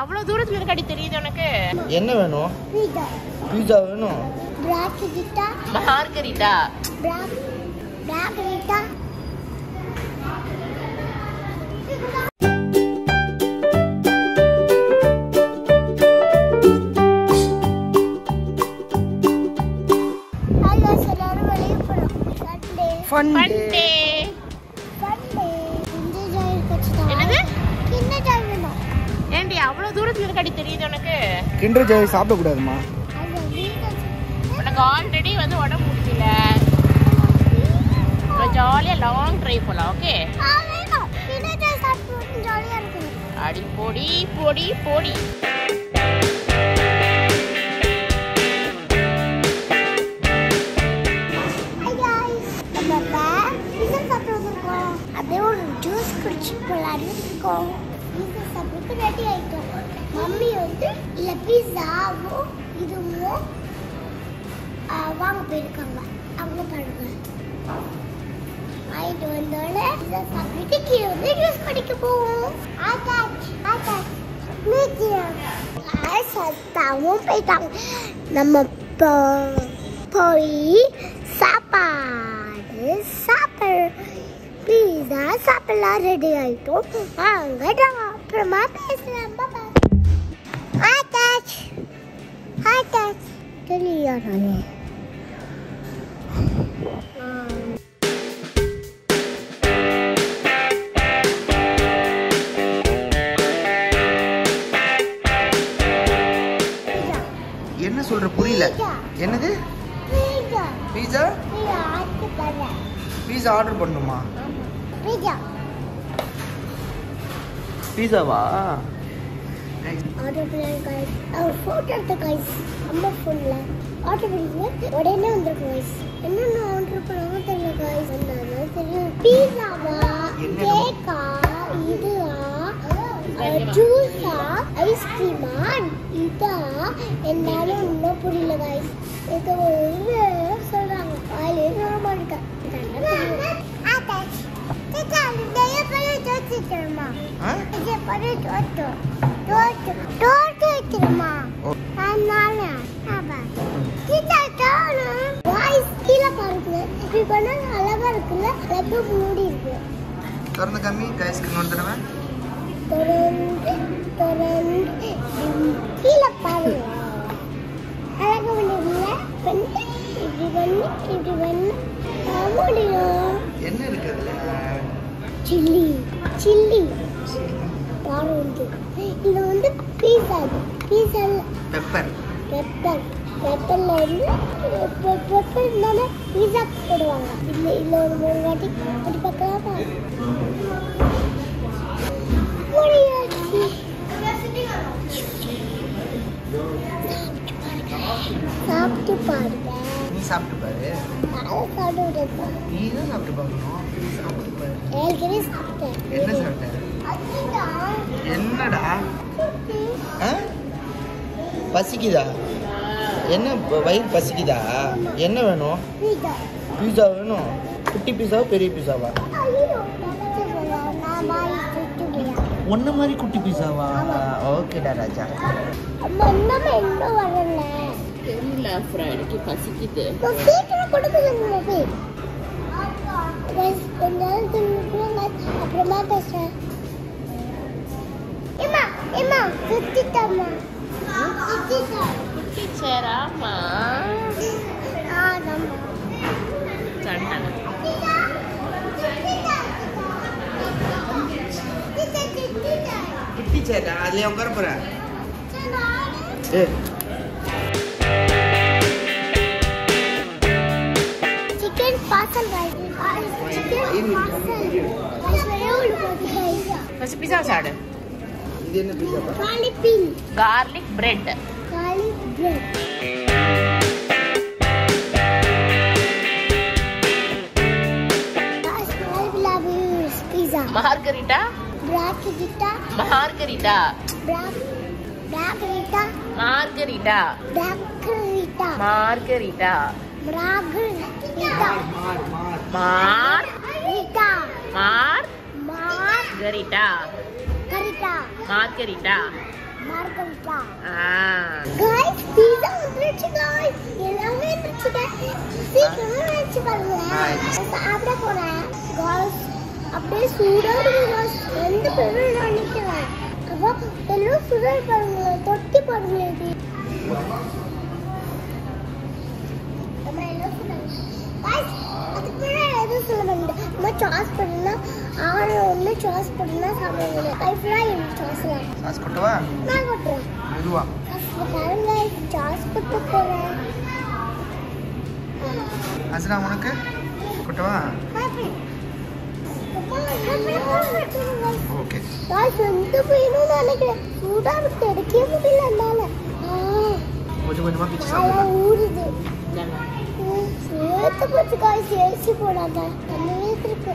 அவ்வளவு தூரத்துல இருக்காடி தெரியுது உனக்கு என்ன வேணும் பீஸா பீஸா வேணும் பிராக்கிட்டா மார்கரிட்டா பிராக் பிராக்கிட்டா ஹலோ எல்லாரும் வெளியே போறோம் சண்டே பண்டே சண்டே இந்த ஜாய் கட்சிதா என்னது இந்த ஜாய் வேணும் ஏண்டி அவ்வளவு தூரத்துல இருக்காடி தெரியுது உனக்கு கிண்டர் ஜாய் சாப்பிடக்கூடாதுமா அது வீட்டு உனக்கு ஆல்ரெடி வந்து உடம்பு முடியல ஜாலியா லாங் டிரைவ் போலாம் ஓகே ஆ வேணும் இந்த ஜாய் சாப்பிட்டு ஜாலியா இருக்கும் அடி பொடி பொடி பொடி Hi guys. நம்ம இப்ப pizza சாப்பிட வந்திருக்கோம். அப்படியே ஒரு ஜூஸ் குடிச்சு போலான்னு இருக்கோம் பீஸா சாப்பிட்டு ரெடி ஆயிட்டோம் மம்மி வந்து இல்ல பீஸாவும் இதுவும் ஆ, வாங்க போயிருக்காங்க அவங்க பாருங்க ஆயிட்டு வந்தோடனே பீஸா சாப்பிட்டு கீழே வந்து ஜூஸ் குடிக்க போவோம் ஆட்டாச் ஆட்டாச் மீட்டியம் சத்தாவும் போயிட்டாங்க நம்ம போ- போய் சாப்பாடு சாப்பிட பீஸா சாப்பிடலாம் ரெடி ஆயிட்டோம் வாங்க அப்புறமா பேசலாம் பாய் ஆட்டாச் ஆட்டாச் தெரியல நானே என்ன சொல்ற புரியல என்னது பீஸா பீஸா பீஸா ஆட்டு தரேன் பீஸா ஆர்டர் பண்ணுமா பீஸா பீஸாவா ஆர்டர் பண்ணலாம் கைஸ் அவர் ஃபோட்டோ எடுத்த கைஸ் அம்மா ஃபோனில் ஆர்டர் பண்ணிங்க உடனே வந்துருக்கு கைஸ் என்னென்ன ஆர்டர் பண்ணாங்க தெரியல கைஸ் என்னதான் தெரியும் பீஸாவா என்ன? கேக்கா இதுவா ஜூஸா ஐஸ்கிரீமா இதா என்னாலும் இன்னும் புரியல கைஸ் இது ஒரு சொல்றாங்க வாயிலே சொல்ல மாட்டேன் ஆ? இது பண்ணி தோட்டு தோட்டு தோட்டு வைக்கிறோமா ஓ. அதனால ஆமா கிட்டாட்டானு வாய்ஸ் கீழே பாருங்க இப்படி பண்ணா அழகா இருக்குல்ல லெப்பு மூடி இருக்கு திறந்து கம்மி கைஸ்க்கு இன்னொரு தடவை திறந்து திறந்து கீழே பாருங்க அழகா பண்ணிருக்கீங்க பண்ணி இப்படி பண்ணி இப்படி பண்ணி முடியும் என்ன இருக்கு அதுல சில்லி சில்லி காரம் வந்து இது வந்து பீஸா பீஸா பெப்பர் பெப்பர் பெப்பர்ல இருந்து பெப்பர் இருந்தாலே பீஸா போடுவாங்க இல்ல இல்ல ஒரு மூணு வாட்டி அப்படி பார்க்கலாமா முடியாச்சு சாப்பிட்டு பாருங்க நீ சாப்பிட்டு பாரு நான் சாப்பிட்டு விடுறேன் நீ தான் சாப்பிட்டு பார்க்கணும் சாப்பிட்டு பாரு ஏற்கனவே சாப்பிட்டேன் என்ன சாப்பிட்ட அதுதான் என்னடா ஆ? பசிக்குதா என்ன ப- வயிறு பசிக்குதா என்ன வேணும் பீஸா பீஸா வேணும் குட்டி பீஸாவா பெரிய பீஸாவா ஐயோ நான் மாதிரி சுட்டுவியா ஒன்ன மாதிரி குட்டி பீஸாவா ஓகேடா ராஜா அம்மா இன்னும் இன்னும் வரல தெரியல அப்புறம் எனக்கு பசிக்குது நான் சீக்கிரம் கொடுக்க சொல்லுங்க போய் Guys, கொஞ்ச நேரம் திரும்பிக்குள்ள அப்புறமா பேசுறேன் ஏமா ஏமா சுத்திட்டம்மா சுத்திட்டா டீச்சர் ஆமா ஆதாம்மா சொன்னாங்க சுத்திட்டா சுத்திட்டா சுத்திட்டா சுத்திட்டா குட்டி சேட்டா அதுலயே உட்கார போறேன் ஏ chicken parcel chicken parcel first pizza சாடு இது என்ன பீஸா காலிப்பின் கார்லிக் பிரெட் காலி பிரெட் பீஸா மார்கரிட்டா பிராக்கிட்டா மார்கரிட்டா பிராக் பிராக்கிட்டா மார்கரிட்டா பிராக்கிட்டா மார்கரிட்டா பிராக்கிட்டா மார் ரிட்டா மார் மார் கரிட்டா கரிட்டா மார்கரிட்டா மார்கரிட்டா ஆ காய்ஸ் பீஸா வந்துருச்சு காய்ஸ் எல்லாமே வந்துருச்சு guys. சீக்கிரமா வந்துச்சு பாருங்க Nice. சாப்பிட போறேன் காய்ஸ் அப்படியே சூடா இருக்கு காய்ஸ் ரெண்டு பேரும் நினைக்கிறேன் அப்போ எல்லாம் சுடா பாருங்களேன் தொட்டி பாருங்களேன் இது நம்ம எல்லாம் சுடாங்க காய்ஸ் அதுக்கு முன்னாடி எதுவும் சொல்ல வேண்டாம் நம்ம சாஸ் பண்ணா ஆறு ஒன்று சாஸ் பண்ணா சாப்பிடுங்க லைஃப்லாம் எனக்கு சாஸ்லாம் சாஸ் கொட்டவா நான் கொட்டுறேன் மெதுவா அப்ப பாருங்க சாஸ் கொட்ட போறேன் அசனா உனக்கு கொட்டவா ஓகே காசு வந்து போயிடும் நினைக்கிறேன் சூடா இருக்கு எடுக்கவே முடியல என்னால ஆ, கொஞ்சம் கொஞ்சமா பிச்சு நல்லா சாப்பிடலாம் ஊறுது இந்தாங்க. ம், சேர்த்து போச்சு காசு ஏசி போடாத தண்ணி இருக்கு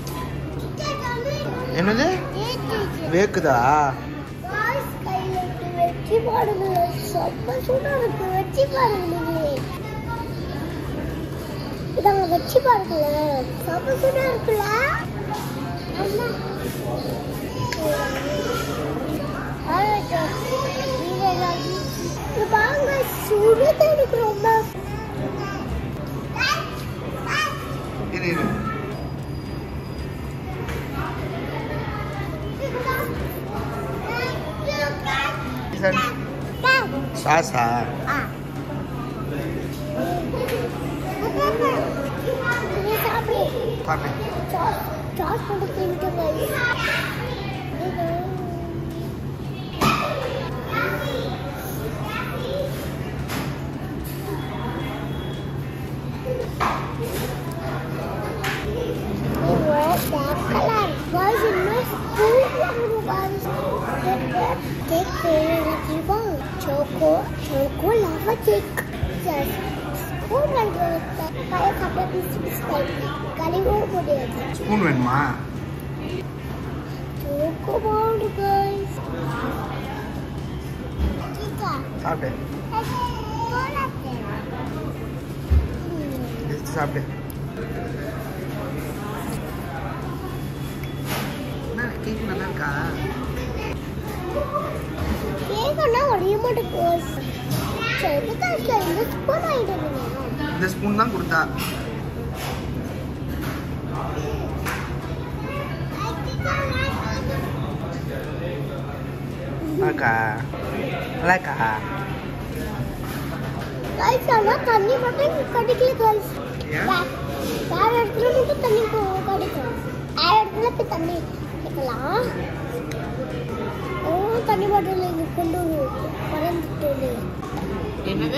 என்னது வேக்குதா காசு கையில இருக்கு வச்சு பாருங்க செம்ம சூடா இருக்கு வச்சு பாருங்க இதாங்க வச்சு பாருங்களேன் செம்ம சூடா இருக்குல்ல அம்மா இது பாருங்க சுடுது எனக்கு ரொம்ப இரு இரு சார் சாஸா ஆ நீ சாப்பிடு சாப்பிடு சாஸ் சாஸ் போட்டு தின்னுட்டு Choco, choco lava cake. Yes. Spoon வாங்கிட்டு கையை சாப்பிட பிசு பிசு கழிவும் முடியாது ஸ்பூன் வேணுமா Choco ball, guys. Chica, சாப்பிடு எடுத்து சாப்பிடு என்ன கேக் நல்லா இருக்கா கேக்கன்னா ஒரே மட்டும் கோஸ் சரி காசுல இந்த ஸ்பூன் வாங்கிட்டு வந்தீங்க இந்த ஸ்பூன் தான் கொடுத்தா அக்கா நல்லாக்கா கைஸ் ஆனால் தண்ணி மட்டும் கிடைக்கல கைஸ் ஏன்? வேற இடத்துல மட்டும் தண்ணி போ- கிடைக்கும் வேற இடத்துல போய் தண்ணி கிடைக்கலாம் ஓ தண்ணி பாட்டில் இங்கே கொண்டு பறந்துட்டு என்னது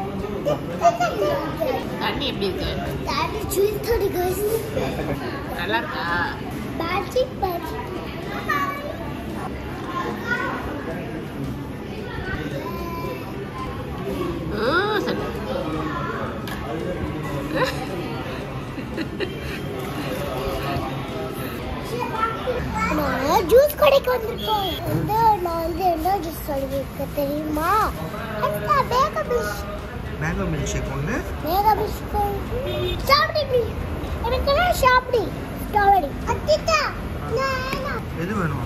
தண்ணி எப்படி இருக்கு That is sweet thirty guys. நல்லா இருக்கா Magic, magic. ம், சரி. நான் ஜூஸ் கடைக்கு வந்திருக்கோம் வந்து நான் வந்து என்ன ஜூஸ் சொல்லியிருக்க தெரியுமா அந்த மேகா பிஷ் மேங்கோ மில்க் ஷேக் ஒன்று மேகா பிஷ் சாப்பிடி ப்ளீஸ் எனக்கு சாப்பிடி ஸ்ட்ராபெரி அத்திட்டா நான் எது வேணும்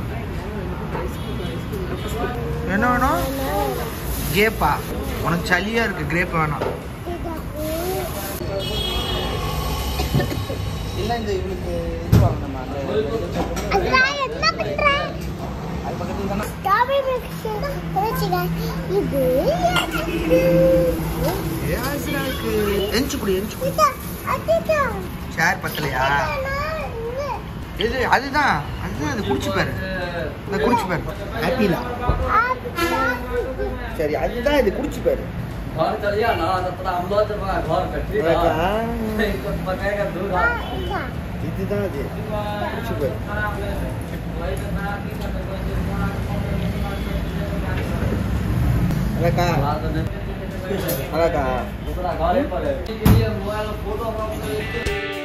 என்ன வேணும் கேப்பா உனக்கு சளியா இருக்கு கிரேப் வேணாம் இல்லை இந்த இவளுக்கு இது வாங்கணுமா அது நான் என்ன பண்றேன் அது பக்கத்தில் தானே ஸ்ட்ராபெரி மில்க் ஷேக் வச்சுங்க இது எனக்கு ஏன் இருக்கு எரிச்சு குடி எரிச்சு குடி அத்திட்டா அத்திட்டா ஷேர் பத்தலையா எது அதுதான் அதுதான் அது குடிச்சு பாரு அதை குடிச்சு பாரு ஹாப்பிலா சரி அதுதான் இது குடிச்சு பாரு घर चलिए ना तो थोड़ा हम लोग जब घर पे ठीक है कुछ पकाएगा दूध இதுதான் அது குடிச்சு பாரு அழகா அழகா दूसरा घर पर है मोबाइल फोटो